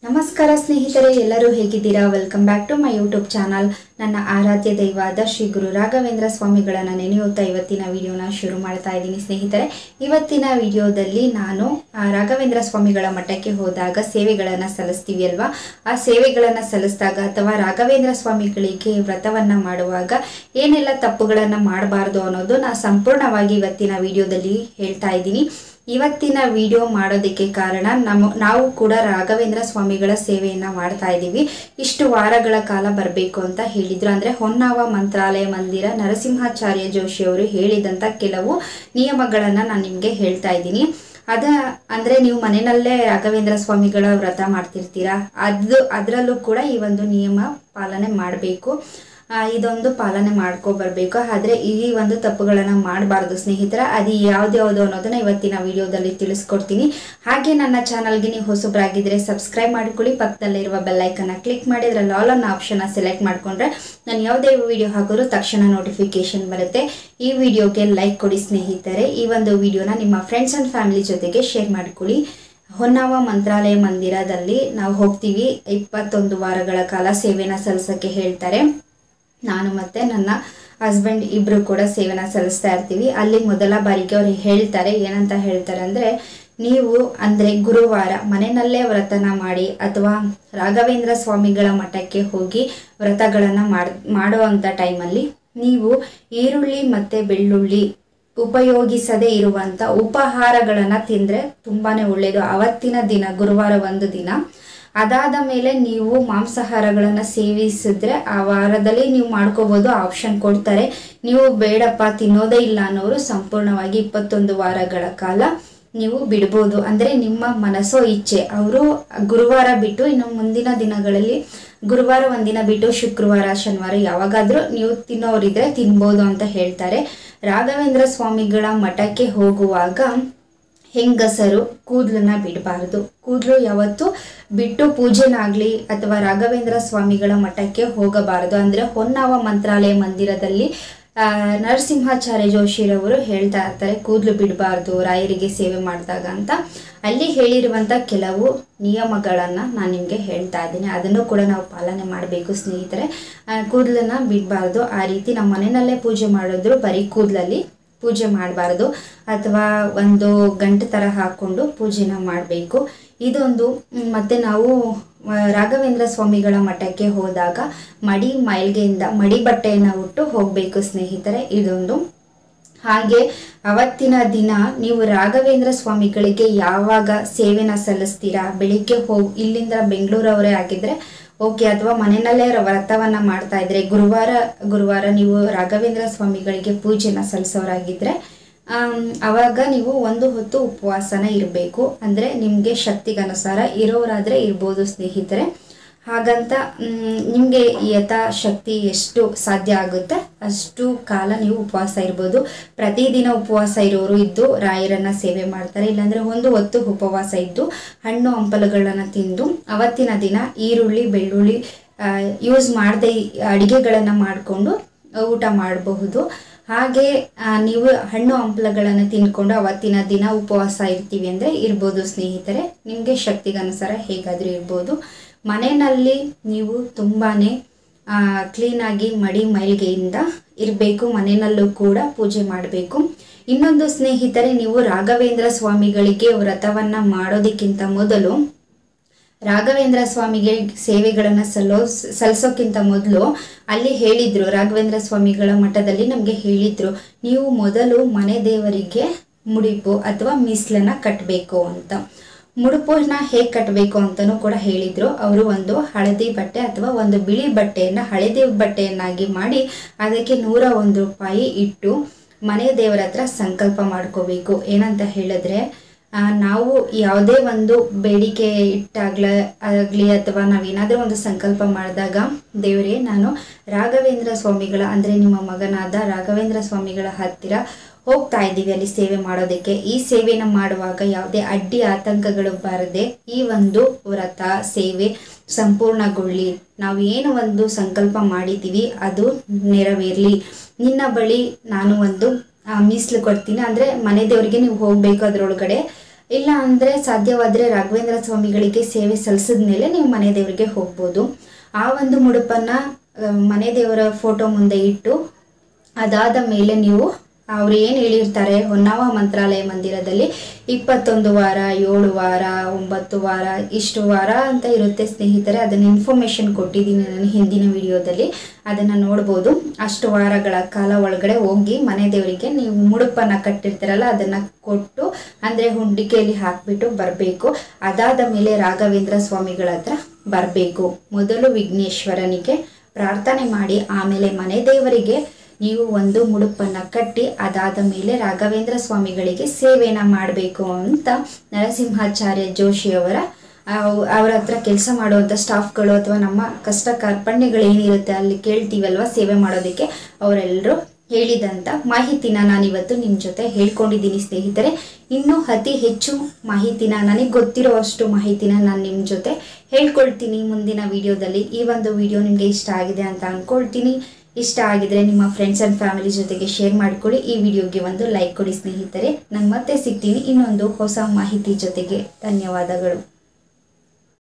ನಮಸ್ಕಾರ ಸ್ನೇಹಿತರೆ ಎಲ್ಲರೂ ಹೇಗಿದ್ದೀರಾ welcome back to my YouTube channel ನನ್ನ ಆರಾಧ್ಯ ದೈವಾದ ಶ್ರೀ ಗುರು ರಾಘವೇಂದ್ರ ಸ್ವಾಮಿಗಳನ್ನು ನೆನೆಯುತ್ತಾ ಇವತ್ತಿನ ವಿಡಿಯೋನ ಶುರು ಮಾಡ್ತಾ ಇದ್ದೀನಿ ಸ್ನೇಹಿತರೆ ಇವತ್ತಿನ ವಿಡಿಯೋದಲ್ಲಿ ನಾನು ಆ, ರಾಘವೇಂದ್ರ ಸ್ವಾಮಿಗಳ ಮಠಕ್ಕೆ ಹೋದಾಗ ಸೇವೆಗಳನ್ನು ಸಲ್ಲಿಸ್ತೀವಿ ಅಲ್ವಾ ಆ ಸೇವೆಗಳನ್ನು ಸಲ್ಲಿಸಿದಾಗ ಅಥವಾ ರಾಘವೇಂದ್ರ ಸ್ವಾಮಿಗಳಿಗೆ ವ್ರತವನ್ನು ಮಾಡುವಾಗ ಏನೆಲ್ಲ ತಪ್ಪುಗಳನ್ನು ಮಾಡಬಾರ್ದು ಅನ್ನೋದು ನಾನು ಸಂಪೂರ್ಣವಾಗಿ ಇವತ್ತಿನ ವಿಡಿಯೋದಲ್ಲಿ ಹೇಳ್ತಾ ಇದ್ದೀನಿ ಇವತ್ತಿನ ವಿಡಿಯೋ ಮಾಡೋದಕ್ಕೆ ಕಾರಣ ನಮ್ಮ ನಾವು ಕೂಡ ರಾಘವೇಂದ್ರ ಸ್ವಾಮಿಗಳ ಸೇವೆಯನ್ನ ಮಾಡ್ತಾ ಇದ್ದೀವಿ ಇಷ್ಟು ವಾರಗಳ ಕಾಲ ಬರಬೇಕು ಅಂತ ಹೇಳಿದ್ರು ಅಂದ್ರೆ ಹೊನ್ನಾವ ಮಂತ್ರಾಲಯ ಮಂದಿರ ನರಸಿಂಹಾಚಾರ್ಯ ಜೋಶಿ ಅವರು ಹೇಳಿದಂತ ಕೆಲವು ನಿಯಮಗಳನ್ನ ನಾನು ನಿಮಗೆ ಹೇಳ್ತಾ ಇದ್ದೀನಿ ಅದ ಅಂದ್ರೆ ನೀವು ಮನೆಯಲ್ಲೇ ರಾಘವೇಂದ್ರ ಸ್ವಾಮಿಗಳ ವ್ರತ ಮಾಡ್ತಿರ್ತೀರಾ ಅದು ಅದರಲ್ಲೂ ಕೂಡ ಈ ಒಂದು ನಿಯಮ ಪಾಲನೆ ಮಾಡಬೇಕು ಆ, ಇದೊಂದು ಪಾಲನೆ ಮಾಡ್ಕೊ ಬರ್ಬೇಕು ಆದ್ರೆ ಈ ಒಂದು ತಪ್ಪುಗಳನ್ನ ಮಾಡಬಾರ್ದು ಸ್ನೇಹಿತರ ಅದು ಯಾವ್ದ್ಯಾವ್ದು ಅನ್ನೋದನ್ನ ಇವತ್ತಿನ ವಿಡಿಯೋದಲ್ಲಿ ತಿಳಿಸ್ಕೊಡ್ತೀನಿ ಹಾಗೆ ನನ್ನ ಚಾನಲ್ಗೆ ನೀವು ಹೊಸಬ್ರಾಗಿದ್ರೆ ಸಬ್ಸ್ಕ್ರೈಬ್ ಮಾಡ್ಕೊಳ್ಳಿ ಪಕ್ಕದಲ್ಲಿರುವ ಬೆಲ್ಲೈಕನ್ನ ಕ್ಲಿಕ್ ಮಾಡಿ ಅದ್ರಲ್ಲಿ ಆಲ್ ಅನ್ನೋ ಆಪ್ಷನ್ನ ಸೆಲೆಕ್ಟ್ ಮಾಡ್ಕೊಂಡ್ರೆ ನಾನು ಯಾವುದೇ ವಿಡಿಯೋ ಹಾಕಿದ್ರು ತಕ್ಷಣ ನೋಟಿಫಿಕೇಶನ್ ಬರುತ್ತೆ ಈ ವಿಡಿಯೋಗೆ ಲೈಕ್ ಕೊಡಿ ಸ್ನೇಹಿತರೆ ಈ ಒಂದು ವಿಡಿಯೋನ ನಿಮ್ಮ ಫ್ರೆಂಡ್ಸ್ ಅಂಡ್ ಫ್ಯಾಮಿಲಿ ಜೊತೆಗೆ ಶೇರ್ ಮಾಡ್ಕೊಳ್ಳಿ ಹೊನ್ನಾವ ಮಂತ್ರಾಲಯ ಮಂದಿರದಲ್ಲಿ ನಾವು ಹೋಗ್ತೀವಿ ಇಪ್ಪತ್ತೊಂದು ವಾರಗಳ ಕಾಲ ಸೇವೆನ ಸಲ್ಲಿಸಕ್ಕೆ ಹೇಳ್ತಾರೆ ನಾನು ಮತ್ತೆ ನನ್ನ ಹಸ್ಬೆಂಡ್ ಇಬ್ರು ಕೂಡ ಸೇವೆನ ಸಲ್ಲಿಸ್ತಾ ಇರ್ತೀವಿ ಅಲ್ಲಿ ಮೊದಲ ಬಾರಿಗೆ ಅವ್ರು ಹೇಳ್ತಾರೆ ಏನಂತ ಹೇಳ್ತಾರೆ ಅಂದ್ರೆ ನೀವು ಅಂದ್ರೆ ಗುರುವಾರ ಮನೆಯಲ್ಲೇ ವ್ರತನ ಮಾಡಿ ಅಥವಾ ರಾಘವೇಂದ್ರ ಸ್ವಾಮಿಗಳ ಮಠಕ್ಕೆ ಹೋಗಿ ವ್ರತಗಳನ್ನ ಮಾಡ್ ಮಾಡುವಂಥ ಟೈಮಲ್ಲಿ ನೀವು ಈರುಳ್ಳಿ ಮತ್ತೆ ಬೆಳ್ಳುಳ್ಳಿ ಉಪಯೋಗಿಸದೇ ಇರುವಂತ ಉಪಹಾರಗಳನ್ನ ತಿಂದ್ರೆ ತುಂಬಾನೇ ಒಳ್ಳೆಯದು ಅವತ್ತಿನ ದಿನ ಗುರುವಾರ ಒಂದು ದಿನ ಅದಾದ ಮೇಲೆ ನೀವು ಮಾಂಸಾಹಾರಗಳನ್ನ ಸೇವಿಸಿದ್ರೆ ಆ ವಾರದಲ್ಲಿ ನೀವು ಮಾಡ್ಕೋಬಹುದು ಆಪ್ಷನ್ ಕೊಡ್ತಾರೆ ನೀವು ಬೇಡಪ್ಪ ತಿನ್ನೋದೇ ಇಲ್ಲ ಅನ್ನೋರು ಸಂಪೂರ್ಣವಾಗಿ ಇಪ್ಪತ್ತೊಂದು ವಾರಗಳ ಕಾಲ ನೀವು ಬಿಡ್ಬೋದು ಅಂದ್ರೆ ನಿಮ್ಮ ಮನಸ್ಸೋ ಇಚ್ಛೆ ಅವರು ಗುರುವಾರ ಬಿಟ್ಟು ಇನ್ನು ಮುಂದಿನ ದಿನಗಳಲ್ಲಿ ಗುರುವಾರ ಒಂದಿನ ಬಿಟ್ಟು ಶುಕ್ರವಾರ ಶನಿವಾರ ಯಾವಾಗಾದ್ರೂ ನೀವು ತಿನ್ನೋರಿದ್ರೆ ತಿನ್ಬೋದು ಅಂತ ಹೇಳ್ತಾರೆ ರಾಘವೇಂದ್ರ ಸ್ವಾಮಿಗಳ ಮಠಕ್ಕೆ ಹೋಗುವಾಗ ಹೆಂಗಸರು ಕೂದಲನ್ನ ಬಿಡಬಾರ್ದು ಕೂದಲು ಯಾವತ್ತು ಬಿಟ್ಟು ಪೂಜೆನಾಗ್ಲಿ ಅಥವಾ ರಾಘವೇಂದ್ರ ಸ್ವಾಮಿಗಳ ಮಠಕ್ಕೆ ಹೋಗಬಾರದು ಅಂದ್ರೆ ಹೊನ್ನಾವ ಮಂತ್ರಾಲಯ ಮಂದಿರದಲ್ಲಿ ಆ, ನರಸಿಂಹಾಚಾರ್ಯ ಜೋಶಿರವರು ಹೇಳ್ತಾ ಇರ್ತಾರೆ ಕೂದಲು ಬಿಡಬಾರ್ದು ರಾಯರಿಗೆ ಸೇವೆ ಮಾಡಿದಾಗ ಅಂತ ಅಲ್ಲಿ ಹೇಳಿರುವಂತ ಕೆಲವು ನಿಯಮಗಳನ್ನ ನಾನು ನಿಮಗೆ ಹೇಳ್ತಾ ಇದ್ದೀನಿ ಅದನ್ನು ಕೂಡ ನಾವು ಪಾಲನೆ ಮಾಡಬೇಕು ಸ್ನೇಹಿತರೆ ಆ, ಕೂದಲನ್ನ ಬಿಡಬಾರ್ದು ಆ ರೀತಿ ನಮ್ಮ ಮನೆಯಲ್ಲೇ ಪೂಜೆ ಮಾಡಿದ್ರು ಬರೀ ಕೂದಲಲ್ಲಿ ಪೂಜೆ ಮಾಡಬಾರ್ದು ಅಥವಾ ಒಂದು ಗಂಟೆ ಥರ ಹಾಕ್ಕೊಂಡು ಪೂಜೆನ ಮಾಡಬೇಕು ಇದೊಂದು ಮ್, ಮತ್ತೆ ನಾವು ಆ, ರಾಘವೇಂದ್ರ ಸ್ವಾಮಿಗಳ ಮಠಕ್ಕೆ ಹೋದಾಗ ಮಡಿ ಮೈಲ್ಗೆಯಿಂದ ಮಡಿ ಬಟ್ಟೆಯನ್ನು ಉಟ್ಟು ಹೋಗಬೇಕು ಸ್ನೇಹಿತರೆ ಇದೊಂದು ಹಾಗೆ ಅವತ್ತಿನ ದಿನ ನೀವು ರಾಘವೇಂದ್ರ ಸ್ವಾಮಿಗಳಿಗೆ ಯಾವಾಗ ಸೇವೆನ ಸಲ್ಲಿಸ್ತೀರಾ ಬೆಳಿಗ್ಗೆ ಹೋಗಿ ಇಲ್ಲಿಂದ ಬೆಂಗಳೂರವರೇ ಆಗಿದ್ರೆ ಓಕೆ ಅಥವಾ ಮನೆಯಲ್ಲೇ ವ್ರತವನ್ನ ಮಾಡ್ತಾ ಇದ್ರೆ ಗುರುವಾರ ಗುರುವಾರ ನೀವು ರಾಘವೇಂದ್ರ ಸ್ವಾಮಿಗಳಿಗೆ ಪೂಜೆನ ಸಲ್ಲಿಸೋರಾಗಿದ್ರೆ ಆಮ್, ಅವಾಗ ನೀವು ಒಂದು ಹೊತ್ತು ಉಪವಾಸನ ಇರಬೇಕು ಅಂದರೆ ನಿಮಗೆ ಶಕ್ತಿಗನುಸಾರ ಇರೋರಾದರೆ ಇರ್ಬೋದು ಸ್ನೇಹಿತರೆ ಹಾಗಂತ ನಿಮಗೆ ಯಥಾಶಕ್ತಿ ಎಷ್ಟು ಸಾಧ್ಯ ಆಗುತ್ತೆ ಅಷ್ಟು ಕಾಲ ನೀವು ಉಪವಾಸ ಇರ್ಬೋದು ಪ್ರತಿದಿನ ಉಪವಾಸ ಇರೋರು ಇದ್ದು ರಾಯರನ್ನ ಸೇವೆ ಮಾಡ್ತಾರೆ ಇಲ್ಲಾಂದ್ರೆ ಒಂದು ಹೊತ್ತು ಉಪವಾಸ ಇದ್ದು ಹಣ್ಣು ಹಂಪಲುಗಳನ್ನ ತಿಂದು ಅವತ್ತಿನ ದಿನ ಈರುಳ್ಳಿ ಬೆಳ್ಳುಳ್ಳಿ ಯೂಸ್ ಮಾಡದೆ ಅಡಿಗೆಗಳನ್ನು ಮಾಡಿಕೊಂಡು ಊಟ ಮಾಡಬಹುದು ಹಾಗೆ ಆ, ನೀವು ಹಣ್ಣು ಹಂಪಲುಗಳನ್ನು ತಿನ್ಕೊಂಡು ಅವತ್ತಿನ ದಿನ ಉಪವಾಸ ಇರ್ತೀವಿ ಅಂದರೆ ಇರ್ಬೋದು ಸ್ನೇಹಿತರೆ ನಿಮಗೆ ಶಕ್ತಿಗನುಸಾರ ಹೇಗಾದರೂ ಇರ್ಬೋದು ಮನೆಯಲ್ಲಿ ನೀವು ತುಂಬಾ ಕ್ಲೀನಾಗಿ ಮಡಿ ಮೈಲ್ಗೆಯಿಂದ ಇರಬೇಕು ಮನೆಯಲ್ಲೂ ಕೂಡ ಪೂಜೆ ಮಾಡಬೇಕು ಇನ್ನೊಂದು ಸ್ನೇಹಿತರೆ ನೀವು ರಾಘವೇಂದ್ರ ಸ್ವಾಮಿಗಳಿಗೆ ವ್ರತವನ್ನ ಮಾಡೋದಕ್ಕಿಂತ ಮೊದಲು ರಾಘವೇಂದ್ರ ಸ್ವಾಮಿಗೆ ಸೇವೆಗಳನ್ನ ಸಲ್ಲೋ ಸಲ್ಲಿಸೋಕ್ಕಿಂತ ಮೊದಲು ಅಲ್ಲಿ ಹೇಳಿದ್ರು ರಾಘವೇಂದ್ರ ಸ್ವಾಮಿಗಳ ಮಠದಲ್ಲಿ ನಮಗೆ ಹೇಳಿದ್ರು ನೀವು ಮೊದಲು ಮನೆ ದೇವರಿಗೆ ಮುಡಿಪು ಅಥವಾ ಮೀಸಲನ್ನ ಕಟ್ಟಬೇಕು ಅಂತ ಮುಡುಪನ್ನ ಹೇಗೆ ಕಟ್ಟಬೇಕು ಅಂತಲೂ ಕೂಡ ಹೇಳಿದ್ರು ಅವರು ಒಂದು ಹಳದಿ ಬಟ್ಟೆ ಅಥವಾ ಒಂದು ಬಿಳಿ ಬಟ್ಟೆಯನ್ನ ಹಳದಿ ಬಟ್ಟೆಯನ್ನಾಗಿ ಮಾಡಿ ಅದಕ್ಕೆ ನೂರ ಒಂದು ರೂಪಾಯಿ ಇಟ್ಟು ಮನೆ ದೇವರ ಹತ್ರ ಸಂಕಲ್ಪ ಮಾಡ್ಕೋಬೇಕು ಏನಂತ ಹೇಳಿದ್ರೆ ಆ, ನಾವು ಯಾವುದೇ ಒಂದು ಬೇಡಿಕೆ ಇಟ್ಟಾಗ್ಲ ಆಗಲಿ ಅಥವಾ ನಾವೇನಾದರೂ ಒಂದು ಸಂಕಲ್ಪ ಮಾಡಿದಾಗ ದೇವರೇ ನಾನು ರಾಘವೇಂದ್ರ ಸ್ವಾಮಿಗಳ ಅಂದರೆ ನಿಮ್ಮ ಮಗನಾದ ರಾಘವೇಂದ್ರ ಸ್ವಾಮಿಗಳ ಹತ್ತಿರ ಹೋಗ್ತಾ ಇದ್ದೀವಿ ಅಲ್ಲಿ ಸೇವೆ ಮಾಡೋದಕ್ಕೆ ಈ ಸೇವೆನ ಮಾಡುವಾಗ ಯಾವುದೇ ಅಡ್ಡಿ ಆತಂಕಗಳು ಬಾರದೆ ಈ ಒಂದು ವ್ರತ ಸೇವೆ ಸಂಪೂರ್ಣಗೊಳ್ಳಿ ನಾವು ಏನು ಒಂದು ಸಂಕಲ್ಪ ಮಾಡಿದ್ದೀವಿ ಅದು ನೆರವೇರಲಿ ನಿನ್ನ ಬಳಿ ನಾನು ಒಂದು ಆ, ಮೀಸಲು ಕೊಡ್ತೀನಿ ಅಂದರೆ ಮನೆ ದೇವರಿಗೆ ನೀವು ಹೋಗಬೇಕು ಅದರೊಳಗಡೆ ಇಲ್ಲ ಅಂದರೆ ಸಾಧ್ಯವಾದರೆ ರಾಘವೇಂದ್ರ ಸ್ವಾಮಿಗಳಿಗೆ ಸೇವೆ ಸಲ್ಲಿಸಿದ ಮೇಲೆ ನೀವು ಮನೆ ದೇವರಿಗೆ ಹೋಗ್ಬೋದು ಆ ಒಂದು ಮುಡುಪನ್ನು ಮನೆ ದೇವರ ಫೋಟೋ ಮುಂದೆ ಇಟ್ಟು ಅದಾದ ಮೇಲೆ ನೀವು ಅವ್ರು ಏನು ಹೇಳಿರ್ತಾರೆ ಹೊನ್ನಾವ ಮಂತ್ರಾಲಯ ಮಂದಿರದಲ್ಲಿ ಇಪ್ಪತ್ತೊಂದು ವಾರ ಏಳು ವಾರ ಒಂಬತ್ತು ವಾರ ಇಷ್ಟು ವಾರ ಅಂತ ಇರುತ್ತೆ ಸ್ನೇಹಿತರೆ ಅದನ್ನು ಇನ್ಫಾರ್ಮೇಷನ್ ಕೊಟ್ಟಿದ್ದೀನಿ ನಾನು ಹಿಂದಿನ ವಿಡಿಯೋದಲ್ಲಿ ಅದನ್ನು ನೋಡ್ಬೋದು ಅಷ್ಟು ವಾರಗಳ ಕಾಲ ಒಳಗಡೆ ಹೋಗಿ ಮನೆ ದೇವರಿಗೆ ನೀವು ಮುಡುಪನ್ನು ಕಟ್ಟಿರ್ತೀರಲ್ಲ ಅದನ್ನು ಕೊಟ್ಟು ಅಂದರೆ ಹುಂಡಿಕೆಯಲ್ಲಿ ಹಾಕಿಬಿಟ್ಟು ಬರಬೇಕು ಅದಾದ ಮೇಲೆ ರಾಘವೇಂದ್ರ ಸ್ವಾಮಿಗಳ ಹತ್ರ ಬರಬೇಕು ಮೊದಲು ವಿಘ್ನೇಶ್ವರನಿಗೆ ಪ್ರಾರ್ಥನೆ ಮಾಡಿ ಆಮೇಲೆ ಮನೆ ದೇವರಿಗೆ ನೀವು ಒಂದು ಮುಡುಪನ್ನು ಕಟ್ಟಿ ಅದಾದ ಮೇಲೆ ರಾಘವೇಂದ್ರ ಸ್ವಾಮಿಗಳಿಗೆ ಸೇವೆನ ಮಾಡಬೇಕು ಅಂತ ನರಸಿಂಹಾಚಾರ್ಯ ಜೋಶಿಯವರ ಅವ್- ಅವ್ರ ಹತ್ರ ಕೆಲಸ ಮಾಡುವಂಥ ಸ್ಟಾಫ್ಗಳು ಅಥವಾ ನಮ್ಮ ಕಷ್ಟ ಕಾರ್ಪಣ್ಯಗಳು ಏನಿರುತ್ತೆ ಅಲ್ಲಿ ಕೇಳ್ತೀವಲ್ವ ಸೇವೆ ಮಾಡೋದಕ್ಕೆ ಅವರೆಲ್ಲರೂ ಹೇಳಿದಂಥ ಮಾಹಿತಿನ ನಾನಿವತ್ತು ನಿಮ್ಮ ಜೊತೆ ಹೇಳ್ಕೊಂಡಿದ್ದೀನಿ ಸ್ನೇಹಿತರೆ ಇನ್ನೂ ಅತಿ ಹೆಚ್ಚು ಮಾಹಿತಿನ ನನಗೆ ಗೊತ್ತಿರೋ ಅಷ್ಟು ಮಾಹಿತಿನ ನಾನು ನಿಮ್ಮ ಜೊತೆ ಹೇಳ್ಕೊಳ್ತೀನಿ ಮುಂದಿನ ವಿಡಿಯೋದಲ್ಲಿ ಈ ಒಂದು ವಿಡಿಯೋ ನಿಮಗೆ ಇಷ್ಟ ಆಗಿದೆ ಅಂತ ಅಂದ್ಕೊಳ್ತೀನಿ ಇಷ್ಟ ಆಗಿದ್ರೆ ನಿಮ್ಮ ಫ್ರೆಂಡ್ಸ್ ಆ್ಯಂಡ್ ಫ್ಯಾಮಿಲಿ ಜೊತೆಗೆ ಶೇರ್ ಮಾಡ್ಕೊಳ್ಳಿ ಈ ವಿಡಿಯೋಗೆ ಒಂದು ಲೈಕ್ ಕೊಡಿ ಸ್ನೇಹಿತರೆ ನಾನು ಮತ್ತೆ ಸಿಗ್ತೀನಿ ಇನ್ನೊಂದು ಹೊಸ ಮಾಹಿತಿ ಜೊತೆಗೆ ಧನ್ಯವಾದಗಳು